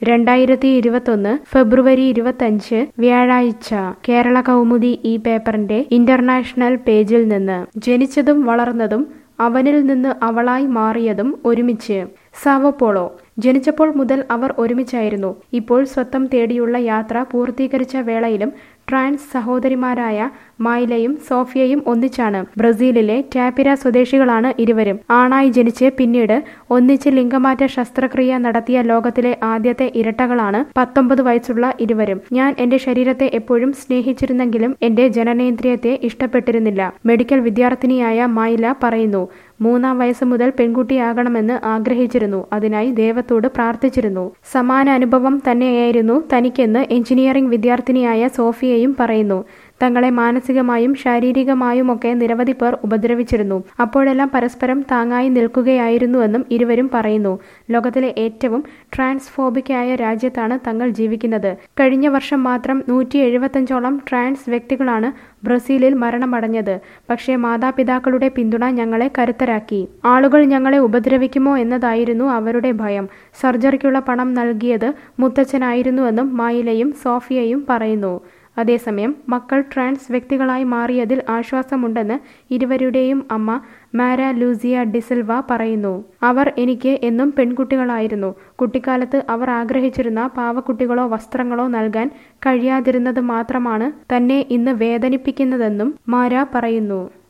രണ്ടായിരത്തി ഇരുപത്തൊന്ന് ഫെബ്രുവരി ഇരുപത്തഞ്ച് വ്യാഴാഴ്ച കേരള കൗമുദി ഈ പേപ്പറിന്റെ ഇന്റർനാഷണൽ പേജിൽ നിന്ന് ജനിച്ചതും വളർന്നതും അവനിൽ നിന്ന് അവളായി മാറിയതും ഒരുമിച്ച് സാവോപോളോ ജനിച്ചപ്പോൾ മുതൽ അവർ ഒരുമിച്ചായിരുന്നു ഇപ്പോൾ സ്വത്തം തേടിയുള്ള യാത്ര പൂർത്തീകരിച്ച വേളയിലും ട്രാൻസ് സഹോദരിമാരായ മൈലയും സോഫിയയും ഒന്നിച്ചാണ് ബ്രസീലിലെ ടാപ്പിര സ്വദേശികളാണ് ഇരുവരും ആണായി ജനിച്ച് പിന്നീട് ഒന്നിച്ച് ലിംഗമാറ്റ ശസ്ത്രക്രിയ നടത്തിയ ലോകത്തിലെ ആദ്യത്തെ ഇരട്ടകളാണ് പത്തൊമ്പത് വയസ്സുള്ള ഇരുവരും ഞാൻ എന്റെ ശരീരത്തെ എപ്പോഴും സ്നേഹിച്ചിരുന്നെങ്കിലും എന്റെ ജനനേന്ദ്രിയത്തെ ഇഷ്ടപ്പെട്ടിരുന്നില്ല മെഡിക്കൽ വിദ്യാർത്ഥിനിയായ മൈല പറയുന്നു മൂന്നാം വയസ്സ് മുതൽ പെൺകുട്ടിയാകണമെന്ന് ആഗ്രഹിച്ചിരുന്നു അതിനായി ദൈവത്തോട് പ്രാർത്ഥിച്ചിരുന്നു സമാന അനുഭവം തന്നെയായിരുന്നു തനിക്കെന്ന് എഞ്ചിനീയറിംഗ് വിദ്യാർത്ഥിനിയായ സോഫിയയും പറയുന്നു തങ്ങളെ മാനസികമായും ശാരീരികമായുമൊക്കെ നിരവധി പേർ ഉപദ്രവിച്ചിരുന്നു അപ്പോഴെല്ലാം പരസ്പരം താങ്ങായി നിൽക്കുകയായിരുന്നുവെന്നും ഇരുവരും പറയുന്നു ലോകത്തിലെ ഏറ്റവും ട്രാൻസ്ഫോബിക്കായ രാജ്യത്താണ് തങ്ങൾ ജീവിക്കുന്നത് കഴിഞ്ഞ വർഷം മാത്രം നൂറ്റി എഴുപത്തഞ്ചോളം ട്രാൻസ് വ്യക്തികളാണ് ബ്രസീലിൽ മരണമടഞ്ഞത് പക്ഷേ മാതാപിതാക്കളുടെ പിന്തുണ ഞങ്ങളെ കരുത്തരാക്കി ആളുകൾ ഞങ്ങളെ ഉപദ്രവിക്കുമോ എന്നതായിരുന്നു അവരുടെ ഭയം സർജറിക്കുള്ള പണം നൽകിയത് മുത്തച്ഛനായിരുന്നുവെന്നും മായിലയും സോഫിയയും പറയുന്നു അതേസമയം മക്കൾ ട്രാൻസ് വ്യക്തികളായി മാറിയതിൽ ആശ്വാസമുണ്ടെന്ന് ഇരുവരുടെയും അമ്മ മാര ലൂസിയ ഡിസിൽവ പറയുന്നു അവർ എനിക്ക് എന്നും പെൺകുട്ടികളായിരുന്നു കുട്ടിക്കാലത്ത് അവർ ആഗ്രഹിച്ചിരുന്ന പാവക്കുട്ടികളോ വസ്ത്രങ്ങളോ നൽകാൻ കഴിയാതിരുന്നത് മാത്രമാണ് തന്നെ ഇന്ന് വേദനിപ്പിക്കുന്നതെന്നും മാര പറയുന്നു